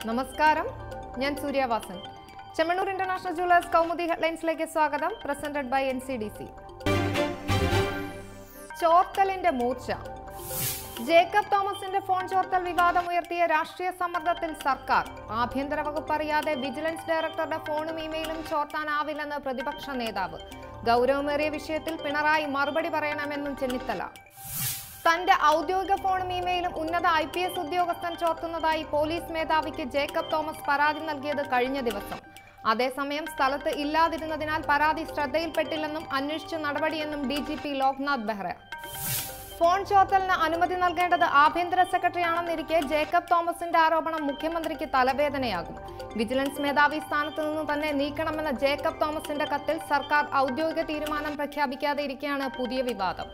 നമസ്കാരം ഞാൻ Suryavasan Chemmanur international jewellers Kaumudi ഹെഡ്ലൈൻസിലേക്ക് സ്വാഗതം presented by N C D C ചോർത്തലിന്റെ മൂർച്ച ജേക്കബ് തോമസിന്റെ ഫോൺ ചോർത്തൽ വിവാദം ഉയർത്തിയ രാഷ്ട്രീയ സമ്മർദ്ദത്തിൽ സർക്കാർ ആഭ്യന്തര വകുപ്പ് അറിയാതെ വിജിലൻസ് ഡയറക്ടറുടെ ഫോണും ഇമെയിലും ചോർത്താനാവില്ലെന്ന് പ്രതിപക്ഷ നേതാവ് ഗൗരവമേറിയ വിഷയത്തിൽ പിണറായി മറുപടി പറയണമെന്നും ചെന്നിത്തല തന്റെ ഔദ്യോഗിക ഫോണും ഇമെയിലും ഉന്നത ഐ പി എസ് ഉദ്യോഗസ്ഥൻ ചോർത്തുന്നതായി പോലീസ് മേധാവിക്ക് ജേക്കബ് തോമസ് പരാതി നൽകിയത് കഴിഞ്ഞ ദിവസം അതേസമയം സ്ഥലത്ത് ഇല്ലാതിരുന്നതിനാൽ പരാതി ശ്രദ്ധയിൽപ്പെട്ടില്ലെന്നും അന്വേഷിച്ചു നടപടിയെന്നും D G P Loknath Behera phone ചോർത്തലിന് അനുമതി നൽകേണ്ടത് ആഭ്യന്തര സെക്രട്ടറിയാണെന്നിരിക്കെ ജേക്കബ് തോമസിന്റെ ആരോപണം മുഖ്യമന്ത്രിക്ക് തലവേദനയാകും വിജിലൻസ് മേധാവി സ്ഥാനത്ത് നിന്ന് തന്നെ നീക്കണമെന്ന ജേക്കബ് തോമസിന്റെ കത്തിൽ സർക്കാർ ഔദ്യോഗിക തീരുമാനം പ്രഖ്യാപിക്കാതെ ഇരിക്കെയാണ് പുതിയ വിവാദം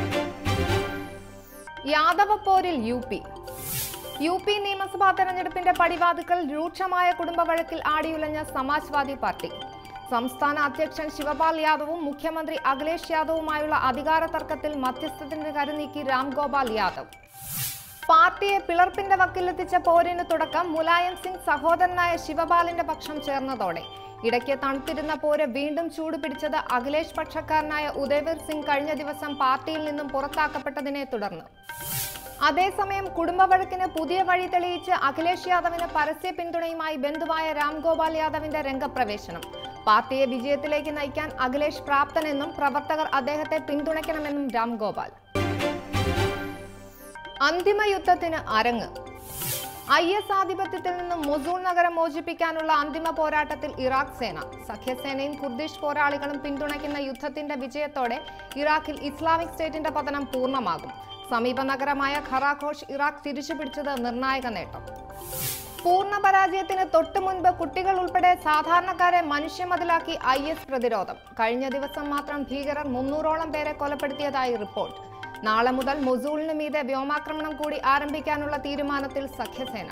യാദവ പോരിൽ യു പി യു പി നിയമസഭാ തെരഞ്ഞെടുപ്പിന്റെ പടിവാതുക്കൾ രൂക്ഷമായ കുടുംബ വഴക്കിൽ ആടിയുലഞ്ഞ സമാജ്വാദി പാർട്ടി സംസ്ഥാന അധ്യക്ഷൻ ശിവപാൽ യാദവും മുഖ്യമന്ത്രി അഖിലേഷ് യാദവുമായുള്ള അധികാര തർക്കത്തിൽ മധ്യസ്ഥത്തിന് കരുനീക്കി രാംഗോപാൽ യാദവ് പാർട്ടിയെ പിളർപ്പിന്റെ വക്കിലെത്തിച്ച പോരിന് തുടക്കം മുലായം സിംഗ് സഹോദരനായ ശിവപാലിന്റെ പക്ഷം ചേർന്നതോടെ ഇടയ്ക്ക് തണുത്തിരുന്ന പോര് വീണ്ടും ചൂടുപിടിച്ചത് അഖിലേഷ് പക്ഷക്കാരനായ ഉദയവീർ സിംഗ് കഴിഞ്ഞ ദിവസം പാർട്ടിയിൽ നിന്നും പുറത്താക്കപ്പെട്ടതിനെ തുടർന്ന് അതേസമയം കുടുംബവഴക്കിന് പുതിയ വഴി തെളിയിച്ച് അഖിലേഷ് യാദവിന് പരസ്യ പിന്തുണയുമായി ബന്ധുവായ രാംഗോപാൽ യാദവിന്റെ രംഗപ്രവേശനം പാർട്ടിയെ വിജയത്തിലേക്ക് നയിക്കാൻ അഖിലേഷ് പ്രാപ്തനെന്നും പ്രവർത്തകർ അദ്ദേഹത്തെ പിന്തുണയ്ക്കണമെന്നും രാംഗോപാൽ അന്തിമ യുദ്ധത്തിന് അരങ്ങ് ഐ എസ് ആധിപത്യത്തിൽ നിന്നും മൊസൂൾ നഗരം മോചിപ്പിക്കാനുള്ള അന്തിമ പോരാട്ടത്തിൽ ഇറാഖ് സേന സഖ്യസേനയും കുർദിഷ് പോരാളികളും പിന്തുണയ്ക്കുന്ന യുദ്ധത്തിന്റെ വിജയത്തോടെ ഇറാഖിൽ ഇസ്ലാമിക് സ്റ്റേറ്റിന്റെ പതനം പൂർണ്ണമാകും സമീപ നഗരമായ ഖറാഘോഷ് ഇറാഖ് തിരിച്ചുപിടിച്ചത് നിർണായക നേട്ടം പൂർണ്ണ പരാജയത്തിന് തൊട്ടു മുൻപ് കുട്ടികൾ ഉൾപ്പെടെ സാധാരണക്കാരെ മനുഷ്യമതിലാക്കി ഐ എസ് പ്രതിരോധം കഴിഞ്ഞ ദിവസം മാത്രം ഭീകരർ മുന്നൂറോളം പേരെ കൊലപ്പെടുത്തിയതായി റിപ്പോർട്ട് നാളെ മുതൽ മൊസൂളിന് മീതെ വ്യോമാക്രമണം കൂടി ആരംഭിക്കാനുള്ള തീരുമാനത്തിൽ സഖ്യസേന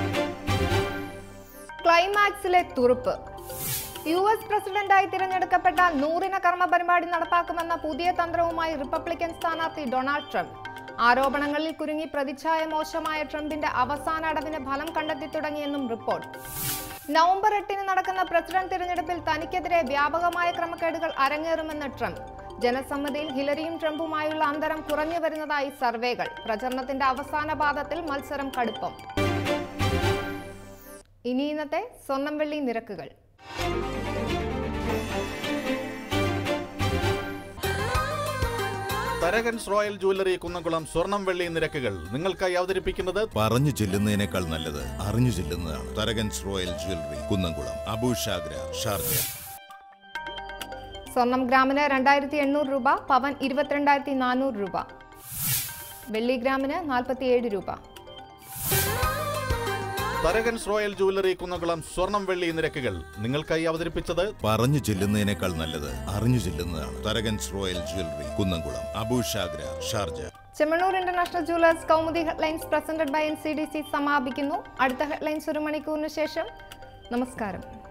ക്ലൈമാക്സിലെ തുറുപ്പ് യു എസ് പ്രസിഡന്റായി തിരഞ്ഞെടുക്കപ്പെട്ടാൽ നൂറിന കർമ്മ പരിപാടി നടപ്പാക്കുമെന്ന പുതിയ തന്ത്രവുമായി റിപ്പബ്ലിക്കൻ സ്ഥാനാർത്ഥി ഡൊണാൾഡ് ട്രംപ് ആരോപണങ്ങളിൽ കുരുങ്ങി പ്രതിച്ഛായ മോശമായ ട്രംപിന്റെ അവസാന അടവിന് ഫലം കണ്ടെത്തി തുടങ്ങിയെന്നും റിപ്പോർട്ട് നവംബർ എട്ടിന് നടക്കുന്ന പ്രസിഡന്റ് തിരഞ്ഞെടുപ്പിൽ തനിക്കെതിരെ വ്യാപകമായ ക്രമക്കേടുകൾ അരങ്ങേറുമെന്ന് ട്രംപ് ജനസമ്മതിയിൽ ഹിലരിയും ട്രംപുമായുള്ള അന്തരം കുറഞ്ഞു വരുന്നതായി സർവേകൾ പ്രചരണത്തിന്റെ അവസാന പാദത്തിൽ മത്സരം കടുപ്പം ഇനി ഇന്നത്തെ സ്വർണം വെള്ളി നിരക്കുകൾ തരകൻസ് റോയൽ ജുവല്ലറി കുന്നംകുളം സ്വർണം വെള്ളി നിരക്കുകൾ നിങ്ങൾക്കായി അവതരിപ്പിക്കുന്നത് പറഞ്ഞു ചെല്ലുന്നതിനേക്കാൾ നല്ലത് അറിഞ്ഞു ചെല്ലുന്നതാണ് Tharakans royal jewellery Kunnamkulam Abu Shagra Sharjah സ്വർണം ഗ്രാമിന് രണ്ടായിരത്തി എണ്ണൂറ് രൂപ പവൻ ഇരുപത്തിരണ്ടായിരത്തി നാനൂറ് രൂപ വെള്ളി ഗ്രാമിന് നാൽപ്പത്തിയേഴ് രൂപ തരകൻസ് റോയൽ ജുവല്ലറി കുന്നംകുളം സ്വർണം വെള്ളി നിരക്കുകൾ നിങ്ങൾക്കായി അവതരിപ്പിച്ചത് പറഞ്ഞു ചെല്ലുന്നതിനേക്കാൾ നല്ലത് അറിഞ്ഞു ചെല്ലുന്നതാണ് Tharakans royal jewellery Kunnamkulam Abu Shagra Sharjah Chemmanur international jewellers Kaumudi headlines presented by N C D C സമാപിക്കുന്നു അടുത്ത ഹെഡ്ലൈൻസ് ഒരു മണിക്കൂറിന് ശേഷം നമസ്കാരം